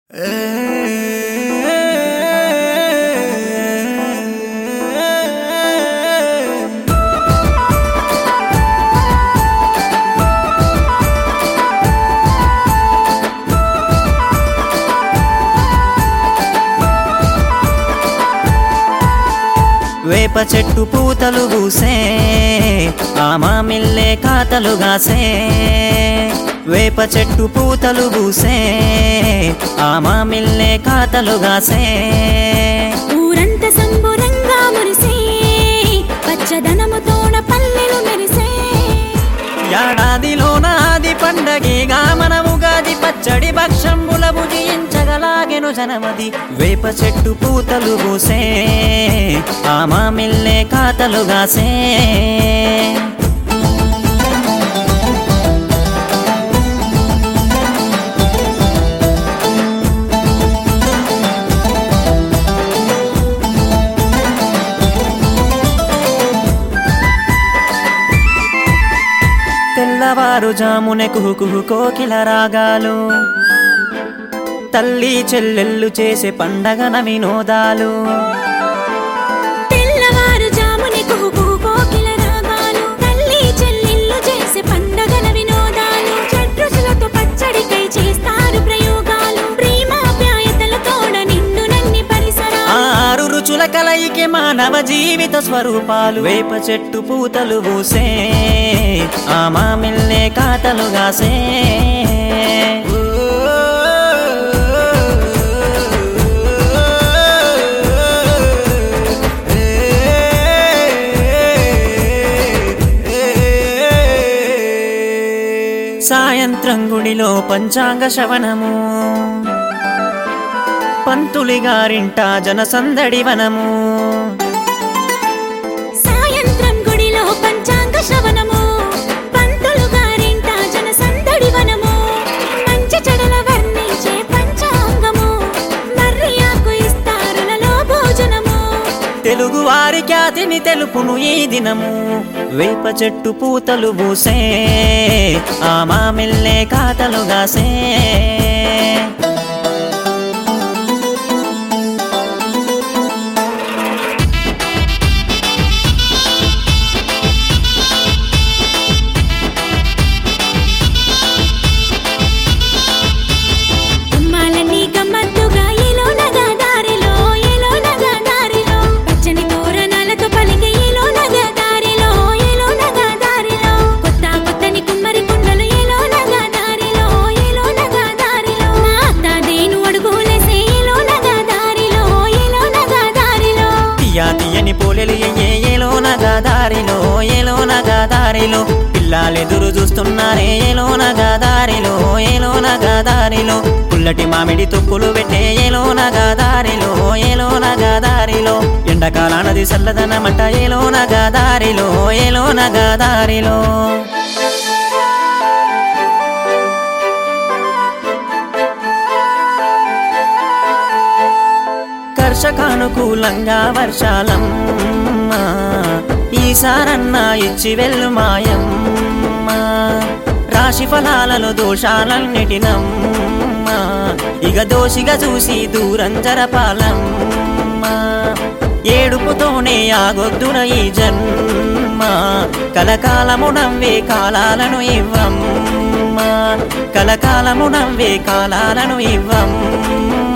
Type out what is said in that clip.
వేప చెట్టు పూతలు పూసే ఆమా మిల్లే కాతలు గాసే వేప చెట్టు పూతలు పూసే ఆమా మిల్లే కాతలు గాసే ఊరంత సంబురంగా మురిసే పచ్చదనముతోడ పల్లెలు మెరిసే ఏడాదిలోన ఆది పండగేగా మనముగాది పచ్చడి భక్షంబుల భుజించగలాగెను జనమది వేప చెట్టు పూతలు పూసే ఆమా మిల్లే కాతలు గాసే తెల్లవారుజామున కుహుకుహు కోకిల రాగాలు తల్లి చెల్లెళ్ళు చేసే పండగన వినోదాలు తెల్లవారుజాముని కుహుకుహు కోకిల రాగాలు తల్లి చెల్లిళ్ళు చేసే పండగల వినోదాలు షడ్రుచులతో పచ్చడికై చేస్తారు ప్రయోగాలు ప్రేమాప్యాయతలతోడ నిండు నన్ని పరిసరాలు ఆరు రుచుల కలయికి మానవ జీవిత స్వరూపాలు వేప చెట్టు పూతలు పూసే ఆమా మిల్లే కాతలు గాసే సాయంత్రం గుడిలో పంచాంగ శ్రవణము పంతులి గారింట జనసందడి వనము సాయంత్రం గుడిలో పంచాంగ శ్రవణము పంతులు గారింట జన సందడి వనము మంచి చెడల వర్ణించే పంచాంగము మర్యాకు ఇస్తారులలో భోజనము తెలుగు వారి ఖ్యాతిని తెలుపును ఈ దినము వేప చెట్టు పూతలు పూసే ఆమా మిల్లే కాతలు గాసే అమ్మాలన్నీ గమ్మత్తుగా ఏలో నగా దారిలో ఏలో నగా దారిలో పచ్చని తోరణాలతో పలికే ఏలో నగా దారిలో ఏలో నగా దారిలో కొత్త కొత్తని కుమ్మరి కుండలు ఏలో నగా దారిలో ఏలో నగా దారిలో మా అత్త దేను అడుగులేసే ఏలో నగా దారిలో ఏలో నగా దారిలో తీయా తీయని పోలెలు ఎయ్యే ఏలో నగా దారిలో ఏలో నగా దారిలో పిల్లాలెదురు చూస్తున్నారే ఏలో నగా దారిలో ఏలో నగా దారిలో పుల్లటి మామిడి తొక్కులు పెట్టే ఏలో నగా దారిలో ఏలో నగా దారిలో ఎండకాలానది చల్లదనమంట ఏలో నగా దారిలో ఏలో నగా దారిలో కర్షకానుకూలంగా వర్షాలమ్మ ఈసారన్న ఇచ్చి వెళ్ళు మాయమ్మ రాశి ఫలాలలో దోషాలన్నిటినమ్మ ఇక దోషిగా చూసి దూరం జరపాలమ్మ ఏడుపుతోనే ఆగొద్దున ఈ జన్మ కలకాలము నవ్వే కాలాలను ఇవ్వమ్మ కలకాలము నవ్వే కాలాలను ఇవ్వమ్మ